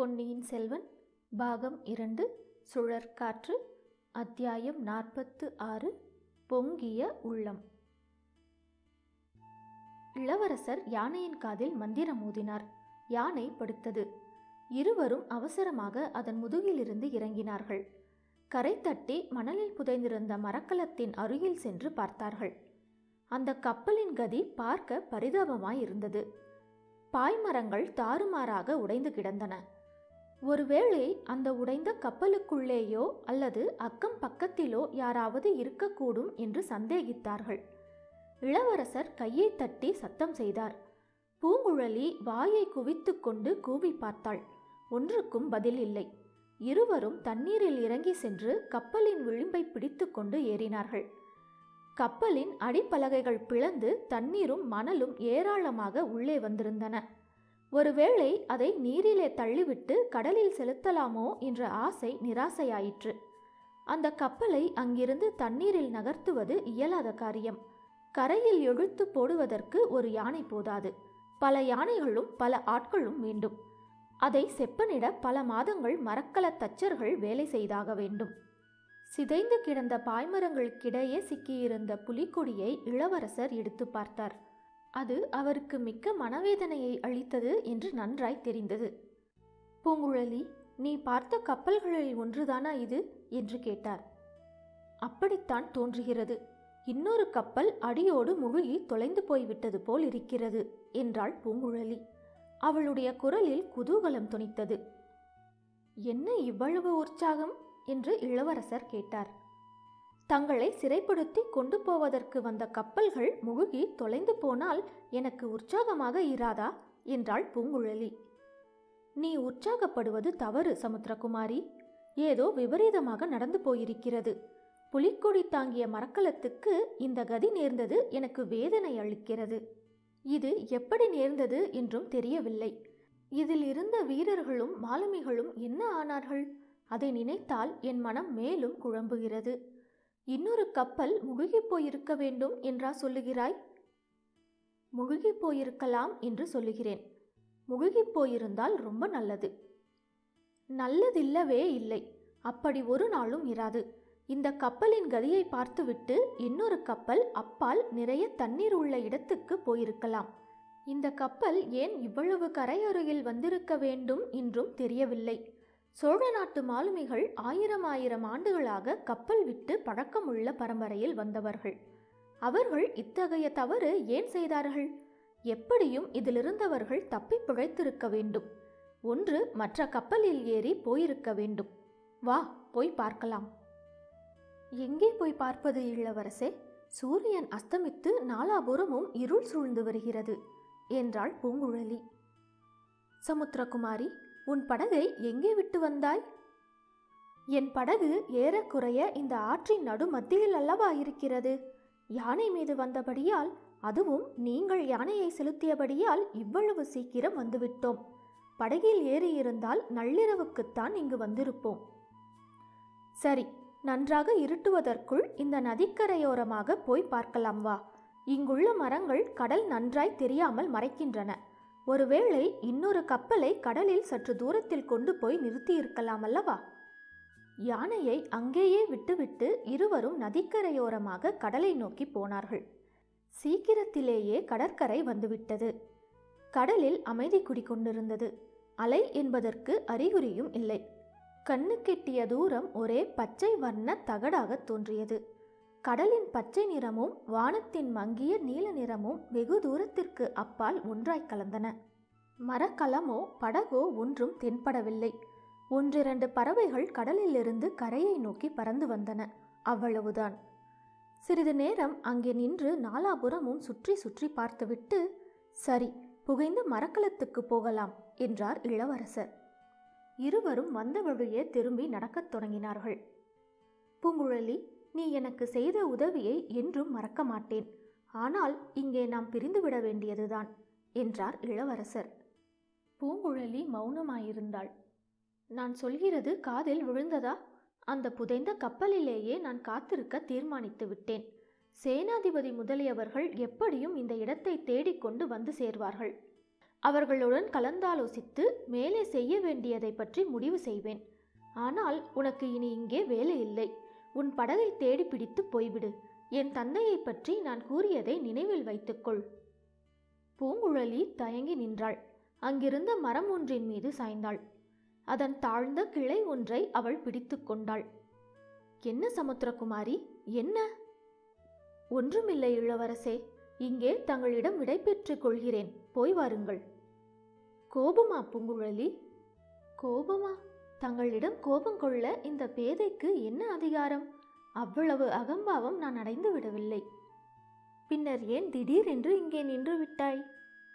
பொன்னியின் செல்வன் பாகம் இரண்டு சுழற்காற்று அத்தியாயம் நாற்பத்து ஆறு பொங்கிய உள்ளம் இளவரசர் யானையின் காதில் மந்திரம் ஊதினார் யானை படுத்தது இருவரும் அவசரமாக அதன் முதுகிலிருந்து இறங்கினார்கள் கரை தட்டி மணலில் புதைந்திருந்த மரக்கலத்தின் அருகில் சென்று பார்த்தார்கள் அந்த கப்பலின் கதி பார்க்க பரிதாபமாயிருந்தது பாய்மரங்கள் தாறுமாறாக உடைந்து கிடந்தன ஒருவேளை அந்த உடைந்த கப்பலுக்குள்ளேயோ அல்லது அக்கம் பக்கத்திலோ யாராவது இருக்கக்கூடும் என்று சந்தேகித்தார்கள் இளவரசர் கையை தட்டி சத்தம் செய்தார் பூங்குழலி வாயை குவித்து கொண்டு கூவி பார்த்தாள் ஒன்றுக்கும் பதில் இல்லை இருவரும் தண்ணீரில் இறங்கி சென்று கப்பலின் விளிம்பை பிடித்து கொண்டு ஏறினார்கள் கப்பலின் அடிப்பலகைகள் பிளந்து தண்ணீரும் மணலும் ஏராளமாக உள்ளே வந்திருந்தன ஒருவேளை அதை நீரிலே தள்ளிவிட்டு கடலில் செலுத்தலாமோ என்ற ஆசை நிராசையாயிற்று அந்த கப்பலை அங்கிருந்து தண்ணீரில் நகர்த்துவது இயலாத காரியம் கரையில் இழுத்து போடுவதற்கு ஒரு யானை போதாது பல யானைகளும் பல ஆட்களும் வேண்டும் அதை செப்பனிட பல மாதங்கள் மரக்கல தச்சர்கள் வேலை செய்தாக வேண்டும் சிதைந்து கிடந்த பாய்மரங்களுக்கிடையே சிக்கியிருந்த புலிக்கொடியை இளவரசர் எடுத்து பார்த்தார் அது அவருக்கு மிக்க மனவேதனையை அளித்தது என்று நன்றாய் தெரிந்தது பூங்குழலி நீ பார்த்த கப்பல்களில் ஒன்றுதானா இது என்று கேட்டார் அப்படித்தான் தோன்றுகிறது இன்னொரு கப்பல் அடியோடு முழுகி தொலைந்து போய்விட்டது போல் இருக்கிறது என்றாள் பூங்குழலி அவளுடைய குரலில் குதூகலம் துணித்தது என்ன இவ்வளவு உற்சாகம் என்று இளவரசர் கேட்டார் தங்களை சிறைப்படுத்தி கொண்டு போவதற்கு வந்த கப்பல்கள் முழுகி தொலைந்து போனால் எனக்கு உற்சாகமாக இராதா என்றாள் பூங்குழலி நீ உற்சாகப்படுவது தவறு சமுத்திரகுமாரி ஏதோ விபரீதமாக நடந்து போயிருக்கிறது புலிக்கொடி தாங்கிய மரக்கலத்துக்கு இந்த கதி நேர்ந்தது எனக்கு வேதனை அளிக்கிறது இது எப்படி நேர்ந்தது என்றும் தெரியவில்லை இதில் இருந்த வீரர்களும் மாலுமிகளும் என்ன ஆனார்கள் அதை நினைத்தால் என் மனம் மேலும் குழம்புகிறது இன்னொரு கப்பல் முழுகிப் போயிருக்க வேண்டும் என்றா சொல்லுகிறாய் முழுகிப் போயிருக்கலாம் என்று சொல்லுகிறேன் முழுகிப் போயிருந்தால் ரொம்ப நல்லது நல்லதில்லவே இல்லை அப்படி ஒரு நாளும் இராது இந்த கப்பலின் கதியை பார்த்துவிட்டு இன்னொரு கப்பல் அப்பால் நிறைய தண்ணீர் உள்ள இடத்துக்கு போயிருக்கலாம் இந்த கப்பல் ஏன் இவ்வளவு கரையருகில் வந்திருக்க வேண்டும் என்றும் தெரியவில்லை சோழ நாட்டு மாலுமிகள் ஆயிரம் ஆயிரம் ஆண்டுகளாக கப்பல் விட்டு பழக்கமுள்ள பரம்பரையில் வந்தவர்கள் அவர்கள் இத்தகைய தவறு ஏன் செய்தார்கள் எப்படியும் இதிலிருந்தவர்கள் தப்பி பிழைத்திருக்க வேண்டும் ஒன்று மற்ற கப்பலில் ஏறி போயிருக்க வேண்டும் வா போய் பார்க்கலாம் எங்கே போய் பார்ப்பது இளவரசே சூரியன் அஸ்தமித்து நாலாபுரமும் இருள் சூழ்ந்து வருகிறது என்றாள் பூங்குழலி சமுத்திரகுமாரி உன் படகை எங்கே விட்டு வந்தாய் என் படகு ஏறக்குறைய இந்த ஆற்றின் நடு மத்தியில் அல்லவா இருக்கிறது யானை மீது வந்தபடியால் அதுவும் நீங்கள் யானையை செலுத்தியபடியால் இவ்வளவு சீக்கிரம் வந்துவிட்டோம் படகில் ஏறியிருந்தால் நள்ளிரவுக்குத்தான் இங்கு வந்திருப்போம் சரி நன்றாக இருட்டுவதற்குள் இந்த நதிக்கரையோரமாக போய் பார்க்கலாம் வா இங்குள்ள மரங்கள் கடல் நன்றாய் தெரியாமல் மறைக்கின்றன ஒருவேளை இன்னொரு கப்பலை கடலில் சற்று தூரத்தில் கொண்டு போய் நிறுத்தியிருக்கலாம் அல்லவா யானையை அங்கேயே விட்டுவிட்டு இருவரும் நதிக்கரையோரமாக கடலை நோக்கி போனார்கள் சீக்கிரத்திலேயே கடற்கரை வந்துவிட்டது கடலில் அமைதி குடிக்கொண்டிருந்தது அலை என்பதற்கு அறிகுறியும் இல்லை கண்ணு கெட்டிய தூரம் ஒரே பச்சை வண்ண தகடாக தோன்றியது கடலின் பச்சை நிறமும் வானத்தின் மங்கிய நீல நிறமும் வெகு தூரத்திற்கு அப்பால் ஒன்றாய் கலந்தன மரக்கலமோ படகோ ஒன்றும் தென்படவில்லை ஒன்றிரண்டு பறவைகள் கடலிலிருந்து கரையை நோக்கி பறந்து வந்தன அவ்வளவுதான் சிறிது நேரம் அங்கே நின்று நாலாபுரமும் சுற்றி சுற்றி பார்த்துவிட்டு சரி புகைந்த மரக்கலத்துக்கு போகலாம் என்றார் இளவரசர் இருவரும் வந்த வழியே திரும்பி நடக்கத் தொடங்கினார்கள் பூங்குழலி நீ எனக்கு செய்த உதவியை என்றும் மறக்க மாட்டேன் ஆனால் இங்கே நாம் பிரிந்துவிட வேண்டியதுதான் என்றார் இளவரசர் பூங்குழலி மௌனமாயிருந்தாள் நான் சொல்கிறது காதில் விழுந்ததா அந்த புதைந்த கப்பலிலேயே நான் காத்திருக்க தீர்மானித்து விட்டேன் சேனாதிபதி முதலியவர்கள் எப்படியும் இந்த இடத்தை தேடிக்கொண்டு வந்து சேர்வார்கள் அவர்களுடன் கலந்தாலோசித்து மேலே செய்ய வேண்டியதை பற்றி முடிவு செய்வேன் ஆனால் உனக்கு இனி இங்கே வேலை இல்லை உன் படகை தேடி பிடித்து போய்விடு என் தந்தையை பற்றி நான் கூறியதை நினைவில் வைத்துக்கொள் பூங்குழலி தயங்கி நின்றாள் அங்கிருந்த மரம் ஒன்றின் மீது சாய்ந்தாள் அதன் தாழ்ந்த கிளை ஒன்றை அவள் பிடித்து கொண்டாள் என்ன சமுத்திரகுமாரி என்ன ஒன்றுமில்லை இளவரசே இங்கே தங்களிடம் விடை பெற்றுக் கொள்கிறேன் போய் வாருங்கள் கோபமா பூங்குழலி கோபமா தங்களிடம் கோபம் கொள்ள இந்த பேதைக்கு என்ன அதிகாரம் அவ்வளவு அகம்பாவம் நான் அடைந்து விடவில்லை பின்னர் ஏன் திடீரென்று இங்கே நின்று விட்டாய்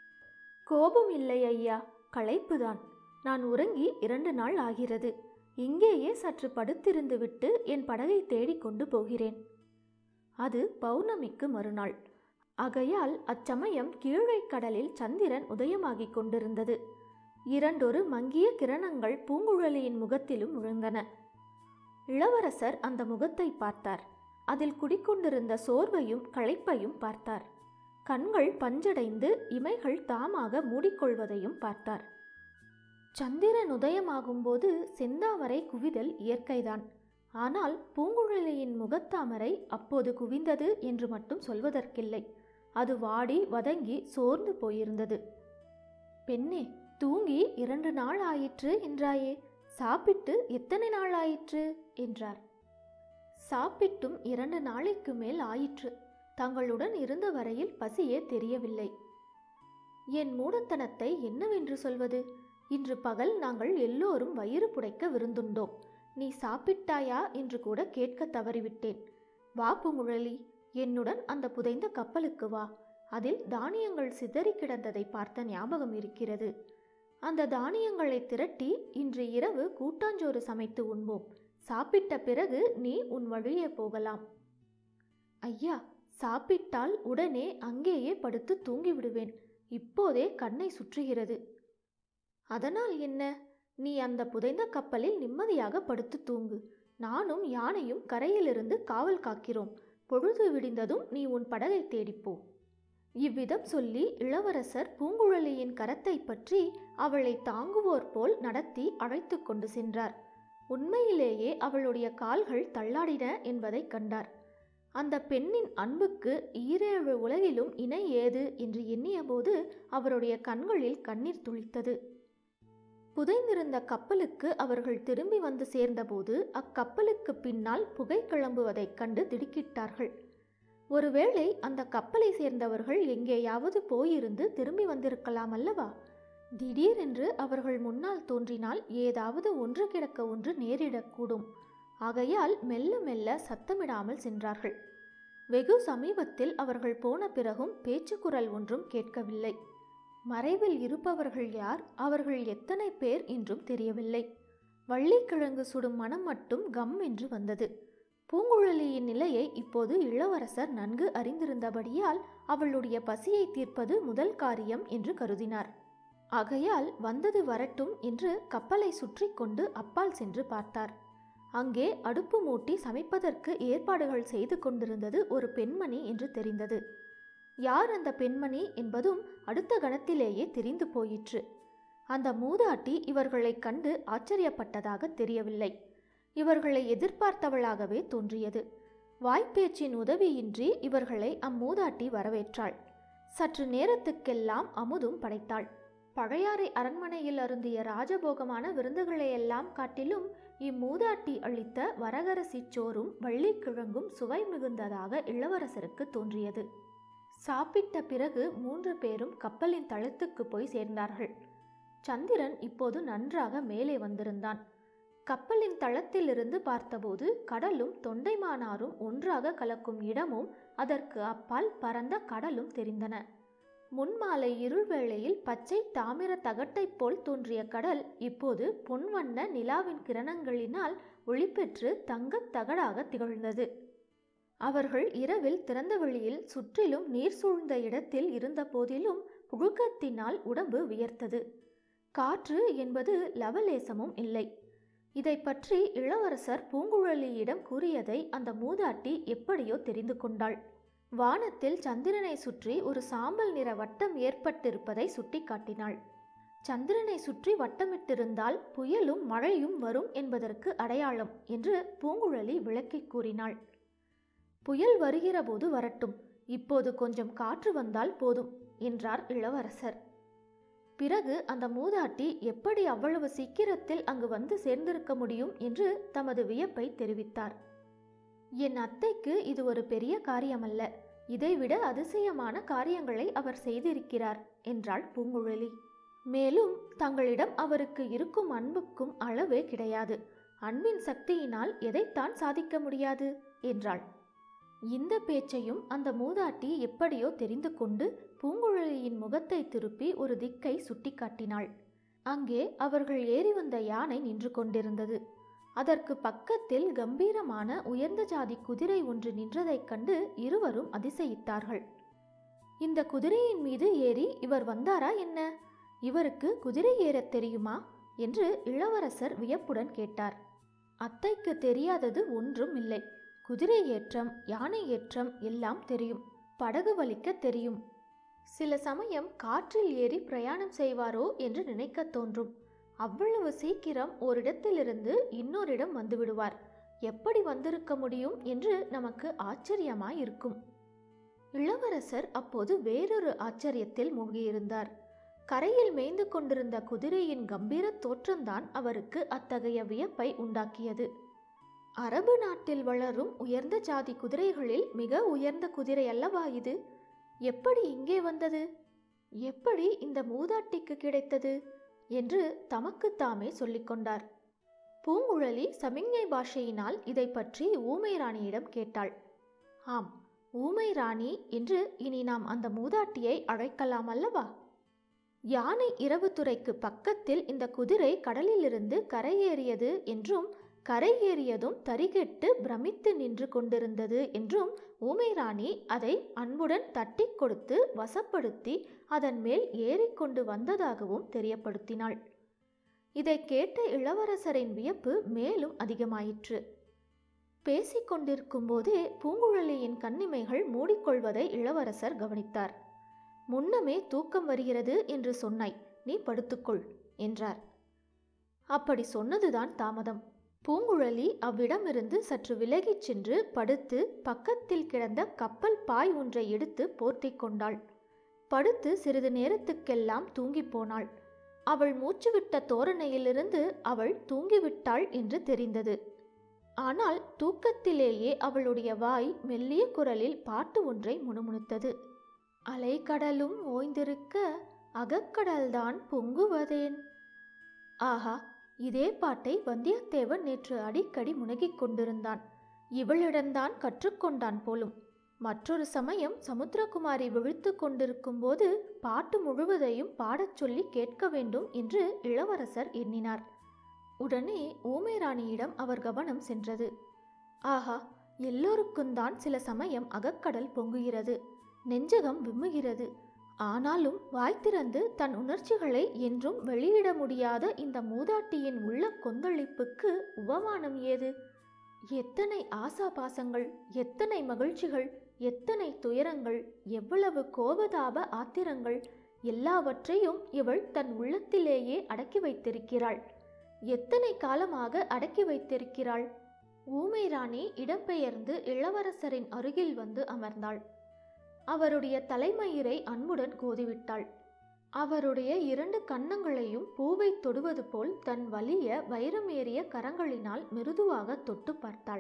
கோபம் இல்லை ஐயா களைப்புதான் நான் உறங்கி இரண்டு நாள் ஆகிறது இங்கேயே சற்று படுத்திருந்து விட்டு என் படகை தேடிக் கொண்டு போகிறேன் அது பௌர்ணமிக்கு மறுநாள் ஆகையால் அச்சமயம் கீழே கடலில் சந்திரன் உதயமாகிக் கொண்டிருந்தது இரண்டொரு மங்கிய கிரணங்கள் பூங்குழலியின் முகத்திலும் விழுந்தன இளவரசர் அந்த முகத்தை பார்த்தார் அதில் குடிக்கொண்டிருந்த சோர்வையும் களைப்பையும் பார்த்தார் கண்கள் பஞ்சடைந்து இமைகள் தாமாக மூடிக்கொள்வதையும் பார்த்தார் சந்திரன் உதயமாகும்போது செந்தாமரை குவிதல் இயற்கைதான் ஆனால் பூங்குழலியின் முகத்தாமரை அப்போது குவிந்தது என்று மட்டும் சொல்வதற்கில்லை அது வாடி வதங்கி சோர்ந்து போயிருந்தது பெண்ணே தூங்கி இரண்டு நாள் ஆயிற்று என்றாயே சாப்பிட்டு எத்தனை நாள் ஆயிற்று என்றார் சாப்பிட்டும் இரண்டு நாளைக்கு மேல் ஆயிற்று தங்களுடன் இருந்த வரையில் பசியே தெரியவில்லை என் மூடத்தனத்தை என்னவென்று சொல்வது இன்று பகல் நாங்கள் எல்லோரும் வயிறு புடைக்க விருந்துண்டோம் நீ சாப்பிட்டாயா என்று கூட கேட்க தவறிவிட்டேன் வா பூங்குழலி என்னுடன் அந்த புதைந்த கப்பலுக்கு வா அதில் தானியங்கள் சிதறி கிடந்ததை பார்த்த ஞாபகம் இருக்கிறது அந்த தானியங்களை திரட்டி இன்று இரவு கூட்டாஞ்சோறு சமைத்து உண்போம் சாப்பிட்ட பிறகு நீ உன் வழியே போகலாம் ஐயா சாப்பிட்டால் உடனே அங்கேயே படுத்து தூங்கி விடுவேன் இப்போதே கண்ணை சுற்றுகிறது அதனால் என்ன நீ அந்த புதைந்த கப்பலில் நிம்மதியாக படுத்து தூங்கு நானும் யானையும் கரையிலிருந்து காவல் காக்கிறோம் பொழுது விடிந்ததும் நீ உன் படகை தேடிப்போ இவ்விதம் சொல்லி இளவரசர் பூங்குழலியின் கரத்தை பற்றி அவளை தாங்குவோர் போல் நடத்தி அழைத்து கொண்டு சென்றார் உண்மையிலேயே அவளுடைய கால்கள் தள்ளாடின என்பதை கண்டார் அந்த பெண்ணின் அன்புக்கு ஈரேழு உலகிலும் இணை ஏது என்று எண்ணியபோது அவருடைய கண்களில் கண்ணீர் துளித்தது புதைந்திருந்த கப்பலுக்கு அவர்கள் திரும்பி வந்து சேர்ந்தபோது அக்கப்பலுக்கு பின்னால் புகை கிளம்புவதைக் கண்டு திடுக்கிட்டார்கள் ஒருவேளை அந்த கப்பலை சேர்ந்தவர்கள் எங்கேயாவது போயிருந்து திரும்பி வந்திருக்கலாம் அல்லவா திடீரென்று அவர்கள் முன்னால் தோன்றினால் ஏதாவது ஒன்று கிடக்க ஒன்று நேரிடக்கூடும் ஆகையால் மெல்ல மெல்ல சத்தமிடாமல் சென்றார்கள் வெகு சமீபத்தில் அவர்கள் போன பிறகும் பேச்சுக்குரல் ஒன்றும் கேட்கவில்லை மறைவில் இருப்பவர்கள் யார் அவர்கள் எத்தனை பேர் என்றும் தெரியவில்லை வள்ளிக்கிழங்கு சுடும் மனம் மட்டும் கம் என்று வந்தது பூங்குழலியின் நிலையை இப்போது இளவரசர் நன்கு அறிந்திருந்தபடியால் அவளுடைய பசியை தீர்ப்பது முதல் காரியம் என்று கருதினார் ஆகையால் வந்தது வரட்டும் என்று கப்பலை சுற்றி கொண்டு அப்பால் சென்று பார்த்தார் அங்கே அடுப்பு மூட்டி சமைப்பதற்கு ஏற்பாடுகள் செய்து கொண்டிருந்தது ஒரு பெண்மணி என்று தெரிந்தது யார் அந்த பெண்மணி என்பதும் அடுத்த கணத்திலேயே தெரிந்து போயிற்று அந்த மூதாட்டி இவர்களைக் கண்டு ஆச்சரியப்பட்டதாக தெரியவில்லை இவர்களை எதிர்பார்த்தவளாகவே தோன்றியது வாய்ப்பேச்சின் உதவியின்றி இவர்களை அம்மூதாட்டி வரவேற்றாள் சற்று நேரத்துக்கெல்லாம் அமுதும் படைத்தாள் பழையாறை அரண்மனையில் அருந்திய ராஜபோகமான விருந்துகளையெல்லாம் காட்டிலும் இம்மூதாட்டி அளித்த வரகரசிச் சோறும் வள்ளிக்கிழங்கும் சுவை மிகுந்ததாக இளவரசருக்கு தோன்றியது சாப்பிட்ட பிறகு மூன்று பேரும் கப்பலின் தளத்துக்கு போய் சேர்ந்தார்கள் சந்திரன் இப்போது நன்றாக மேலே வந்திருந்தான் கப்பலின் தளத்திலிருந்து பார்த்தபோது கடலும் தொண்டைமானாரும் ஒன்றாக கலக்கும் இடமும் அதற்கு அப்பால் பரந்த கடலும் தெரிந்தன முன்மாலை இருள் வேளையில் பச்சை தாமிர தகட்டைப் போல் தோன்றிய கடல் இப்போது பொன்வண்ண நிலாவின் கிரணங்களினால் ஒளிபெற்று தங்கத் தகடாக திகழ்ந்தது அவர்கள் இரவில் திறந்த வெளியில் சுற்றிலும் நீர் சூழ்ந்த இடத்தில் இருந்த போதிலும் புழுக்கத்தினால் உடம்பு வியர்த்தது காற்று என்பது லவலேசமும் இல்லை இதை பற்றி இளவரசர் பூங்குழலியிடம் கூறியதை அந்த மூதாட்டி எப்படியோ தெரிந்து கொண்டாள் வானத்தில் சந்திரனை சுற்றி ஒரு சாம்பல் நிற வட்டம் ஏற்பட்டிருப்பதை சுட்டிக்காட்டினாள் சந்திரனை சுற்றி வட்டமிட்டிருந்தால் புயலும் மழையும் வரும் என்பதற்கு அடையாளம் என்று பூங்குழலி விளக்கிக் கூறினாள் புயல் வருகிறபோது வரட்டும் இப்போது கொஞ்சம் காற்று வந்தால் போதும் என்றார் இளவரசர் பிறகு அந்த மூதாட்டி எப்படி அவ்வளவு சீக்கிரத்தில் அங்கு வந்து சேர்ந்திருக்க முடியும் என்று தமது வியப்பை தெரிவித்தார் என் அத்தைக்கு இது ஒரு பெரிய காரியமல்ல இதைவிட அதிசயமான காரியங்களை அவர் செய்திருக்கிறார் என்றாள் பூங்குழலி மேலும் தங்களிடம் அவருக்கு இருக்கும் அன்புக்கும் அளவே கிடையாது அன்பின் சக்தியினால் எதைத்தான் சாதிக்க முடியாது என்றாள் இந்த பேச்சையும் அந்த மூதாட்டி எப்படியோ தெரிந்து கொண்டு பூங்குழலியின் முகத்தை திருப்பி ஒரு திக்கை சுட்டிக்காட்டினாள் அங்கே அவர்கள் ஏறி வந்த யானை நின்று கொண்டிருந்தது அதற்கு பக்கத்தில் கம்பீரமான உயர்ந்த ஜாதி குதிரை ஒன்று நின்றதைக் கண்டு இருவரும் அதிசயித்தார்கள் இந்த குதிரையின் மீது ஏறி இவர் வந்தாரா என்ன இவருக்கு குதிரை ஏறத் தெரியுமா என்று இளவரசர் வியப்புடன் கேட்டார் அத்தைக்கு தெரியாதது ஒன்றும் இல்லை குதிரை ஏற்றம் யானை ஏற்றம் எல்லாம் தெரியும் படகு வலிக்க தெரியும் சில சமயம் காற்றில் ஏறி பிரயாணம் செய்வாரோ என்று நினைக்கத் தோன்றும் அவ்வளவு சீக்கிரம் ஓரிடத்திலிருந்து இன்னொரிடம் வந்துவிடுவார் எப்படி வந்திருக்க முடியும் என்று நமக்கு ஆச்சரியமாயிருக்கும் இளவரசர் அப்போது வேறொரு ஆச்சரியத்தில் மூழ்கியிருந்தார் கரையில் மேய்ந்து கொண்டிருந்த குதிரையின் கம்பீர தோற்றம்தான் அவருக்கு அத்தகைய வியப்பை உண்டாக்கியது அரபு நாட்டில் வளரும் உயர்ந்த ஜாதி குதிரைகளில் மிக உயர்ந்த குதிரை அல்லவா இது எப்படி இங்கே வந்தது எப்படி இந்த மூதாட்டிக்கு கிடைத்தது என்று தமக்குத்தாமே சொல்லிக்கொண்டார் பூங்குழலி சமிஞ்ஞை பாஷையினால் இதை பற்றி ஊமை ராணியிடம் கேட்டாள் ஆம் ஊமை ராணி என்று இனி நாம் அந்த மூதாட்டியை அழைக்கலாம் அல்லவா யானை இரவுத்துறைக்கு பக்கத்தில் இந்த குதிரை கடலிலிருந்து கரையேறியது என்றும் கரையேறியதும் தரிகெட்டு பிரமித்து நின்று கொண்டிருந்தது என்றும் ஊமைராணி அதை அன்புடன் தட்டி கொடுத்து வசப்படுத்தி அதன் மேல் ஏறிக்கொண்டு வந்ததாகவும் தெரியப்படுத்தினாள் இதை கேட்ட இளவரசரின் வியப்பு மேலும் அதிகமாயிற்று பேசிக்கொண்டிருக்கும் போதே பூங்குழலியின் கண்ணிமைகள் மூடிக்கொள்வதை இளவரசர் கவனித்தார் முன்னமே தூக்கம் வருகிறது என்று சொன்னாய் நீ படுத்துக்கொள் என்றார் அப்படி சொன்னதுதான் தாமதம் பூங்குழலி அவ்விடமிருந்து சற்று விலகிச் சென்று படுத்து பக்கத்தில் கிடந்த கப்பல் பாய் ஒன்றை எடுத்து போர்த்தி கொண்டாள் படுத்து சிறிது நேரத்துக்கெல்லாம் தூங்கிப் போனாள் அவள் மூச்சுவிட்ட தோரணையிலிருந்து அவள் தூங்கிவிட்டாள் என்று தெரிந்தது ஆனால் தூக்கத்திலேயே அவளுடைய வாய் மெல்லிய குரலில் பாட்டு ஒன்றை முணுமுணுத்தது அலைக்கடலும் ஓய்ந்திருக்க அகக்கடல்தான் பொங்குவதேன் ஆஹா இதே பாட்டை வந்தியத்தேவன் நேற்று அடிக்கடி முனகிக் கொண்டிருந்தான் இவளிடம்தான் கற்றுக்கொண்டான் போலும் மற்றொரு சமயம் சமுத்திரகுமாரி விழித்து கொண்டிருக்கும் போது பாட்டு முழுவதையும் பாடச் சொல்லி கேட்க வேண்டும் என்று இளவரசர் எண்ணினார் உடனே ஊமைராணியிடம் அவர் கவனம் சென்றது ஆஹா எல்லோருக்கும் தான் சில சமயம் அகக்கடல் பொங்குகிறது நெஞ்சகம் விம்முகிறது ஆனாலும் வாய் திறந்து தன் உணர்ச்சிகளை என்றும் வெளியிட முடியாத இந்த மூதாட்டியின் உள்ள கொந்தளிப்புக்கு உபமானம் ஏது எத்தனை ஆசாபாசங்கள் எத்தனை மகிழ்ச்சிகள் எத்தனை துயரங்கள் எவ்வளவு கோபதாப ஆத்திரங்கள் எல்லாவற்றையும் இவள் தன் உள்ளத்திலேயே அடக்கி வைத்திருக்கிறாள் எத்தனை காலமாக அடக்கி வைத்திருக்கிறாள் ஊமை ராணி இடம்பெயர்ந்து இளவரசரின் அருகில் வந்து அமர்ந்தாள் அவருடைய தலைமயிரை அன்புடன் கோதிவிட்டாள் அவருடைய இரண்டு கன்னங்களையும் பூவை தொடுவது போல் தன் வலிய வைரமேறிய கரங்களினால் மிருதுவாக தொட்டு பார்த்தாள்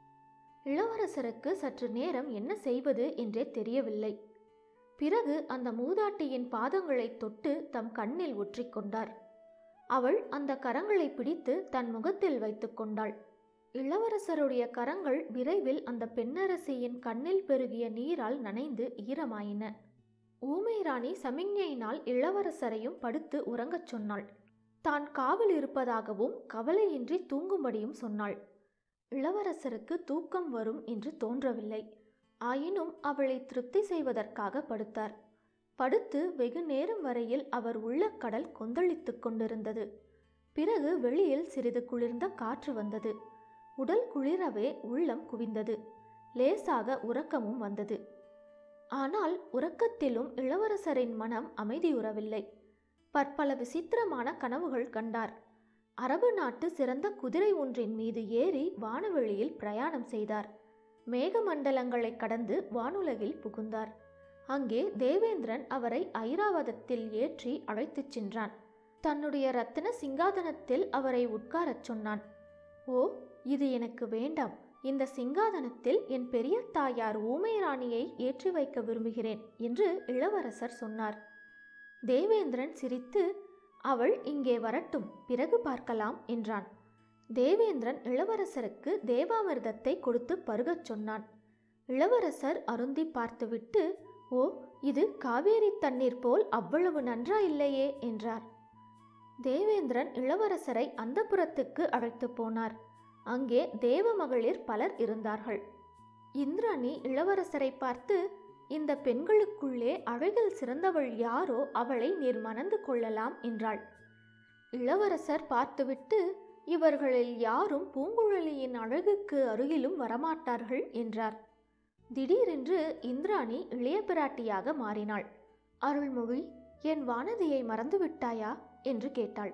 இளவரசருக்கு சற்று நேரம் என்ன செய்வது என்றே தெரியவில்லை பிறகு அந்த மூதாட்டியின் பாதங்களை தொட்டு தம் கண்ணில் ஒற்றிக்கொண்டார் அவள் அந்த கரங்களை பிடித்து தன் முகத்தில் வைத்துக்கொண்டாள் இளவரசருடைய கரங்கள் விரைவில் அந்த பெண்ணரசியின் கண்ணில் பெருகிய நீரால் நனைந்து ஈரமாயின ஊமை ராணி சமிஞ்ஞையினால் இளவரசரையும் படுத்து உறங்கச் சொன்னாள் தான் காவல் இருப்பதாகவும் கவலையின்றி தூங்கும்படியும் சொன்னாள் இளவரசருக்கு தூக்கம் வரும் என்று தோன்றவில்லை ஆயினும் அவளை திருப்தி செய்வதற்காக படுத்தார் படுத்து வெகு நேரம் வரையில் அவர் உள்ள கடல் கொந்தளித்துக் கொண்டிருந்தது பிறகு வெளியில் சிறிது குளிர்ந்த காற்று வந்தது உடல் குளிரவே உள்ளம் குவிந்தது லேசாக உறக்கமும் வந்தது ஆனால் உறக்கத்திலும் இளவரசரின் மனம் அமைதியுறவில்லை பற்பல விசித்திரமான கனவுகள் கண்டார் அரபு நாட்டு சிறந்த குதிரை ஒன்றின் மீது ஏறி வானவெளியில் பிரயாணம் செய்தார் மேகமண்டலங்களை கடந்து வானுலகில் புகுந்தார் அங்கே தேவேந்திரன் அவரை ஐராவதத்தில் ஏற்றி அழைத்துச் சென்றான் தன்னுடைய ரத்தின சிங்காதனத்தில் அவரை உட்காரச் சொன்னான் ஓ இது எனக்கு வேண்டாம் இந்த சிங்காதனத்தில் என் பெரிய தாயார் ஊமை ராணியை ஏற்றி வைக்க விரும்புகிறேன் என்று இளவரசர் சொன்னார் தேவேந்திரன் சிரித்து அவள் இங்கே வரட்டும் பிறகு பார்க்கலாம் என்றான் தேவேந்திரன் இளவரசருக்கு தேவாமிர்தத்தை கொடுத்து பருகச் சொன்னான் இளவரசர் அருந்தி பார்த்துவிட்டு ஓ இது காவேரி தண்ணீர் போல் அவ்வளவு நன்றாயில்லையே என்றார் தேவேந்திரன் இளவரசரை அந்தப்புறத்துக்கு அழைத்து போனார் அங்கே தேவ மகளிர் பலர் இருந்தார்கள் இந்திராணி இளவரசரை பார்த்து இந்த பெண்களுக்குள்ளே அழகில் சிறந்தவள் யாரோ அவளை நீர் மணந்து கொள்ளலாம் என்றாள் இளவரசர் பார்த்துவிட்டு இவர்களில் யாரும் பூங்குழலியின் அழகுக்கு அருகிலும் வரமாட்டார்கள் என்றார் திடீரென்று இந்திராணி இளைய பிராட்டியாக மாறினாள் அருள்மொழி என் வானதியை மறந்துவிட்டாயா என்று கேட்டாள்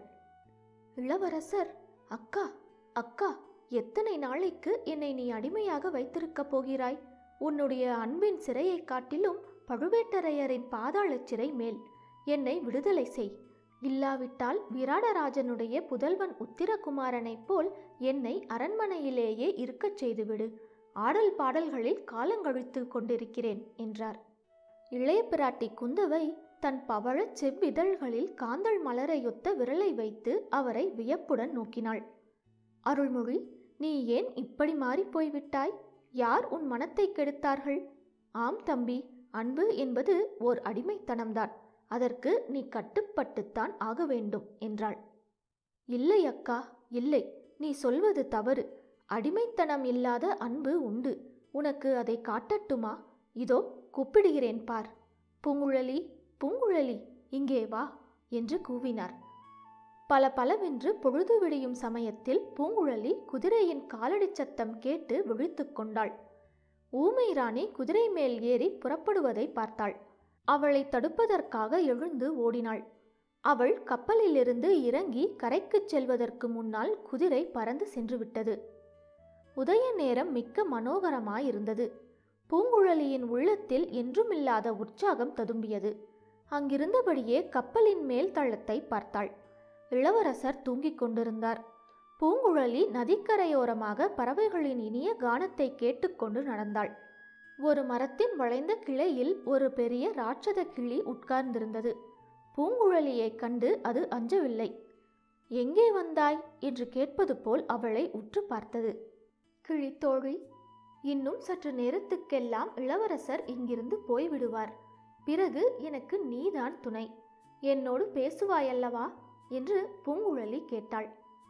இளவரசர் அக்கா அக்கா எத்தனை நாளைக்கு என்னை நீ அடிமையாக வைத்திருக்கப் போகிறாய் உன்னுடைய அன்பின் சிறையைக் காட்டிலும் பழுவேட்டரையரின் பாதாளச் சிறை மேல் என்னை விடுதலை செய் இல்லாவிட்டால் விராடராஜனுடைய புதல்வன் உத்திரகுமாரனைப் போல் என்னை அரண்மனையிலேயே இருக்கச் செய்துவிடு ஆடல் பாடல்களில் காலங்கழித்து கொண்டிருக்கிறேன் என்றார் இளைய பிராட்டி குந்தவை தன் பவழச் செவ்விதழ்களில் காந்தள் மலரையொத்த விரலை வைத்து அவரை வியப்புடன் நோக்கினாள் அருள்மொழி நீ ஏன் இப்படி மாறிப் போய்விட்டாய் யார் உன் மனத்தை கெடுத்தார்கள் ஆம் தம்பி அன்பு என்பது ஓர் அடிமைத்தனம்தான் அதற்கு நீ கட்டுப்பட்டுத்தான் ஆக வேண்டும் என்றாள் இல்லை அக்கா இல்லை நீ சொல்வது தவறு அடிமைத்தனம் இல்லாத அன்பு உண்டு உனக்கு அதை காட்டட்டுமா இதோ கூப்பிடுகிறேன் பார் பூங்குழலி பூங்குழலி இங்கே வா என்று கூவினார் பல பலவென்று பொழுது விடியும் சமயத்தில் பூங்குழலி குதிரையின் காலடிச் சத்தம் கேட்டு விழித்து கொண்டாள் ஊமை ராணி குதிரை மேல் ஏறி புறப்படுவதை பார்த்தாள் அவளை தடுப்பதற்காக எழுந்து ஓடினாள் அவள் கப்பலிலிருந்து இறங்கி கரைக்குச் செல்வதற்கு முன்னால் குதிரை பறந்து சென்றுவிட்டது உதய நேரம் மிக்க மனோகரமாயிருந்தது பூங்குழலியின் உள்ளத்தில் என்றுமில்லாத உற்சாகம் ததும்பியது அங்கிருந்தபடியே கப்பலின் மேல் தளத்தை பார்த்தாள் இளவரசர் தூங்கிக் கொண்டிருந்தார் பூங்குழலி நதிக்கரையோரமாக பறவைகளின் இனிய கானத்தை கேட்டுக்கொண்டு நடந்தாள் ஒரு மரத்தின் வளைந்த கிளையில் ஒரு பெரிய ராட்சத கிளி உட்கார்ந்திருந்தது பூங்குழலியைக் கண்டு அது அஞ்சவில்லை எங்கே வந்தாய் என்று கேட்பது போல் அவளை உற்று பார்த்தது கிழித்தோழி இன்னும் சற்று நேரத்துக்கெல்லாம் இளவரசர் இங்கிருந்து போய்விடுவார் பிறகு எனக்கு நீதான் துணை என்னோடு பேசுவாயல்லவா என்று பூங்குழலி கேட்டாள்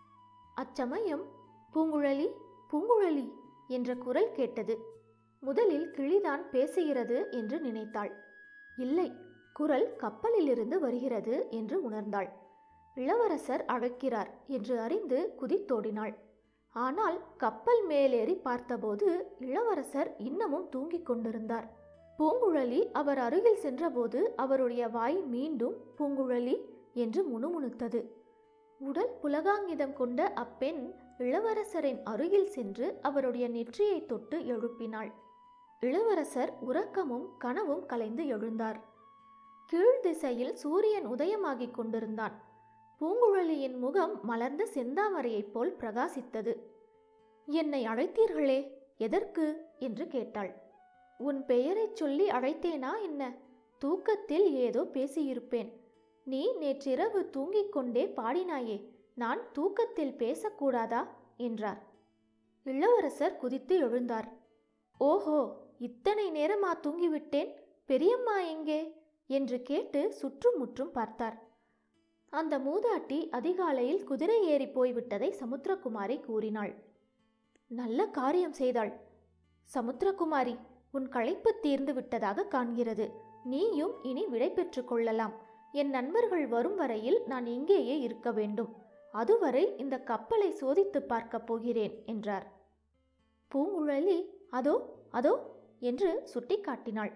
அச்சமயம் பூங்குழலி பூங்குழலி என்ற குரல் கேட்டது முதலில் கிளிதான் பேசுகிறது என்று நினைத்தாள் இல்லை குரல் கப்பலிலிருந்து வருகிறது என்று உணர்ந்தாள் இளவரசர் அழைக்கிறார் என்று அறிந்து குதித்தோடினாள் ஆனால் கப்பல் மேலேறி பார்த்தபோது இளவரசர் இன்னமும் தூங்கிக் கொண்டிருந்தார் பூங்குழலி அவர் அருகில் சென்றபோது அவருடைய வாய் மீண்டும் பூங்குழலி என்று முணுமுணுத்தது உடல் புலகாங்கிதம் கொண்ட அப்பெண் இளவரசரின் அருகில் சென்று அவருடைய நெற்றியை தொட்டு எழுப்பினாள் இளவரசர் உறக்கமும் கனவும் கலைந்து எழுந்தார் கீழ் திசையில் சூரியன் உதயமாகிக் கொண்டிருந்தான் பூங்குழலியின் முகம் மலர்ந்த செந்தாமரையைப் போல் பிரகாசித்தது என்னை அழைத்தீர்களே எதற்கு என்று கேட்டாள் உன் பெயரைச் சொல்லி அழைத்தேனா என்ன தூக்கத்தில் ஏதோ பேசியிருப்பேன் நீ நேற்றிரவு தூங்கிக் கொண்டே பாடினாயே நான் தூக்கத்தில் பேசக்கூடாதா என்றார் இளவரசர் குதித்து எழுந்தார் ஓஹோ இத்தனை நேரமா தூங்கிவிட்டேன் பெரியம்மா எங்கே என்று கேட்டு சுற்றுமுற்றும் பார்த்தார் அந்த மூதாட்டி அதிகாலையில் குதிரை ஏறி போய்விட்டதை சமுத்திரகுமாரி கூறினாள் நல்ல காரியம் செய்தாள் சமுத்திரகுமாரி உன் களைப்பு தீர்ந்து விட்டதாக காண்கிறது நீயும் இனி விடை பெற்று கொள்ளலாம் என் நண்பர்கள் வரும் வரையில் நான் இங்கேயே இருக்க வேண்டும் அதுவரை இந்த கப்பலை சோதித்து பார்க்கப் போகிறேன் என்றார் பூங்குழலி அதோ அதோ என்று சுட்டிக்காட்டினாள்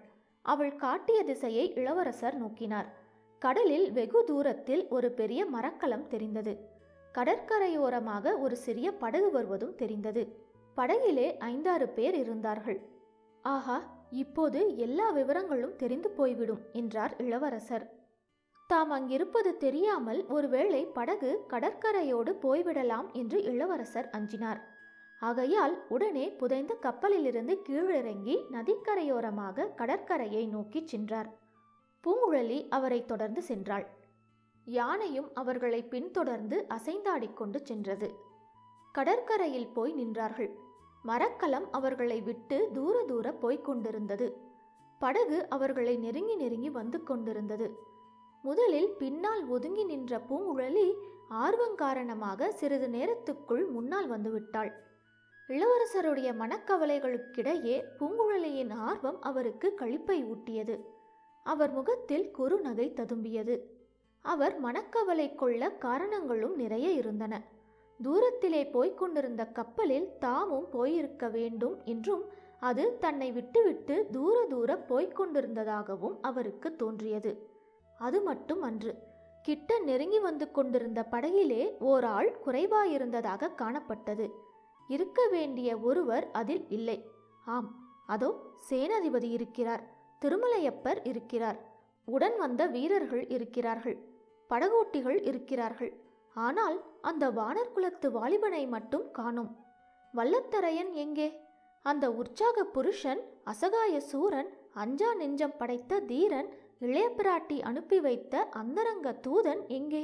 அவள் காட்டிய திசையை இளவரசர் நோக்கினார் கடலில் வெகு தூரத்தில் ஒரு பெரிய மரக்கலம் தெரிந்தது கடற்கரையோரமாக ஒரு சிறிய படகு வருவதும் தெரிந்தது படகிலே ஐந்தாறு பேர் இருந்தார்கள் ஆஹா இப்போது எல்லா விவரங்களும் தெரிந்து போய்விடும் என்றார் இளவரசர் தாம் அங்கிருப்பது தெரியாமல் ஒருவேளை படகு கடற்கரையோடு போய்விடலாம் என்று இளவரசர் அஞ்சினார் ஆகையால் உடனே புதைந்த கப்பலிலிருந்து கீழிறங்கி நதிக்கரையோரமாக கடற்கரையை நோக்கிச் சென்றார் பூங்குழலி அவரை தொடர்ந்து சென்றாள் யானையும் அவர்களை பின்தொடர்ந்து அசைந்தாடிக்கொண்டு சென்றது கடற்கரையில் போய் நின்றார்கள் மரக்கலம் அவர்களை விட்டு தூர தூர போய்க் கொண்டிருந்தது படகு அவர்களை நெருங்கி நெருங்கி வந்து கொண்டிருந்தது முதலில் பின்னால் ஒதுங்கி நின்ற பூங்குழலி ஆர்வம் காரணமாக சிறிது நேரத்துக்குள் முன்னால் வந்துவிட்டாள் இளவரசருடைய மனக்கவலைகளுக்கிடையே பூங்குழலியின் ஆர்வம் அவருக்கு களிப்பை ஊட்டியது அவர் முகத்தில் குறுநகை ததும்பியது அவர் மனக்கவலை கொள்ள காரணங்களும் நிறைய இருந்தன தூரத்திலே போய்க் கொண்டிருந்த கப்பலில் தாமும் போயிருக்க வேண்டும் என்றும் அது தன்னை விட்டுவிட்டு தூர தூர போய்க் கொண்டிருந்ததாகவும் அவருக்கு தோன்றியது அது மட்டும் அன்று கிட்ட நெருங்கி வந்து கொண்டிருந்த படகிலே ஓர் ஆள் குறைவாயிருந்ததாக காணப்பட்டது இருக்க வேண்டிய ஒருவர் அதில் இல்லை ஆம் அதோ சேனாதிபதி இருக்கிறார் திருமலையப்பர் இருக்கிறார் உடன் வந்த வீரர்கள் இருக்கிறார்கள் படகோட்டிகள் இருக்கிறார்கள் ஆனால் அந்த வானர் குலத்து வாலிபனை மட்டும் காணோம் வல்லத்தரையன் எங்கே அந்த உற்சாக புருஷன் அசகாய சூரன் அஞ்சா நெஞ்சம் படைத்த தீரன் இளைய பிராட்டி அனுப்பி வைத்த அந்தரங்க தூதன் எங்கே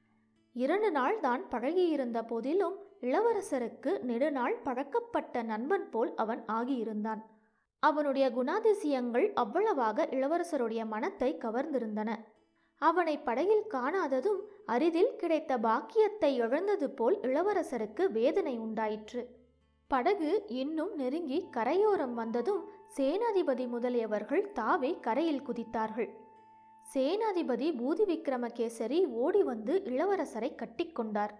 இரண்டு நாள் தான் பழகியிருந்த போதிலும் இளவரசருக்கு நெடுநாள் பழக்கப்பட்ட நண்பன் போல் அவன் ஆகியிருந்தான் அவனுடைய குணாதிசயங்கள் அவ்வளவாக இளவரசருடைய மனத்தை கவர்ந்திருந்தன அவனை படகில் காணாததும் அரிதில் கிடைத்த பாக்கியத்தை இழந்தது போல் இளவரசருக்கு வேதனை உண்டாயிற்று படகு இன்னும் நெருங்கி கரையோரம் வந்ததும் சேனாதிபதி முதலியவர்கள் தாவே கரையில் குதித்தார்கள் சேனாதிபதி பூதி விக்ரமகேசரி ஓடி வந்து இளவரசரை கட்டிக்கொண்டார்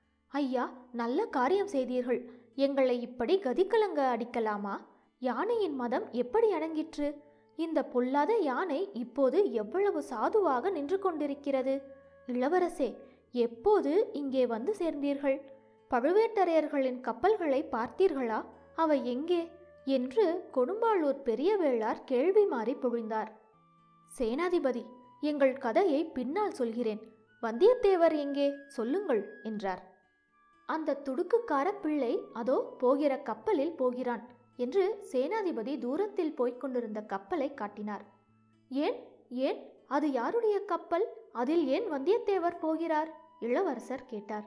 ஐயா நல்ல காரியம் செய்தீர்கள் எங்களை இப்படி கதிகலங்க அடிக்கலாமா யானையின் மதம் எப்படி அடங்கிற்று இந்த பொல்லாத யானை இப்போது எவ்வளவு சாதுவாக நின்று கொண்டிருக்கிறது இளவரசே எப்போது இங்கே வந்து சேர்ந்தீர்கள் பழுவேட்டரையர்களின் கப்பல்களை பார்த்தீர்களா அவை எங்கே என்று கொடும்பாளூர் பெரிய வேளார் கேள்வி மாறி பொழிந்தார் சேனாதிபதி எங்கள் கதையை பின்னால் சொல்கிறேன் வந்தியத்தேவர் எங்கே சொல்லுங்கள் என்றார் அந்த துடுக்குக்கார பிள்ளை அதோ போகிற கப்பலில் போகிறான் என்று சேனாதிபதி தூரத்தில் போய்க் கொண்டிருந்த கப்பலை காட்டினார் ஏன் ஏன் அது யாருடைய கப்பல் அதில் ஏன் வந்தியத்தேவர் போகிறார் இளவரசர் கேட்டார்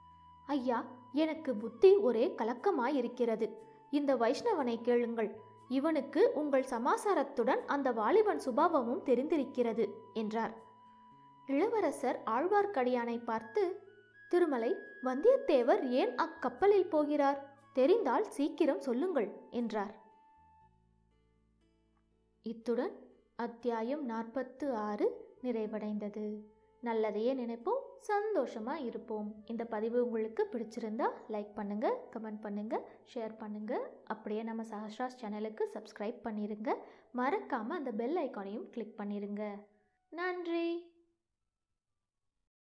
ஐயா எனக்கு புத்தி ஒரே கலக்கமாயிருக்கிறது இந்த வைஷ்ணவனை கேளுங்கள் இவனுக்கு உங்கள் சமாசாரத்துடன் அந்த வாலிபன் சுபாவமும் தெரிந்திருக்கிறது என்றார் இளவரசர் ஆழ்வார்க்கடியானை பார்த்து திருமலை வந்தியத்தேவர் ஏன் அக்கப்பலில் போகிறார் தெரிந்தால் சீக்கிரம் சொல்லுங்கள் என்றார் இத்துடன் அத்தியாயம் நாற்பத்து ஆறு நிறைவடைந்தது நல்லதையே நினைப்போம் சந்தோஷமா இருப்போம் இந்த பதிவு உங்களுக்கு பிடிச்சிருந்தா லைக் பண்ணுங்க கமெண்ட் பண்ணுங்க ஷேர் பண்ணுங்க அப்படியே நம்ம சஹஸ்ராஸ் சேனலுக்கு சப்ஸ்கிரைப் பண்ணிருங்க மறக்காம அந்த பெல் ஐக்கானையும் கிளிக் பண்ணிருங்க நன்றி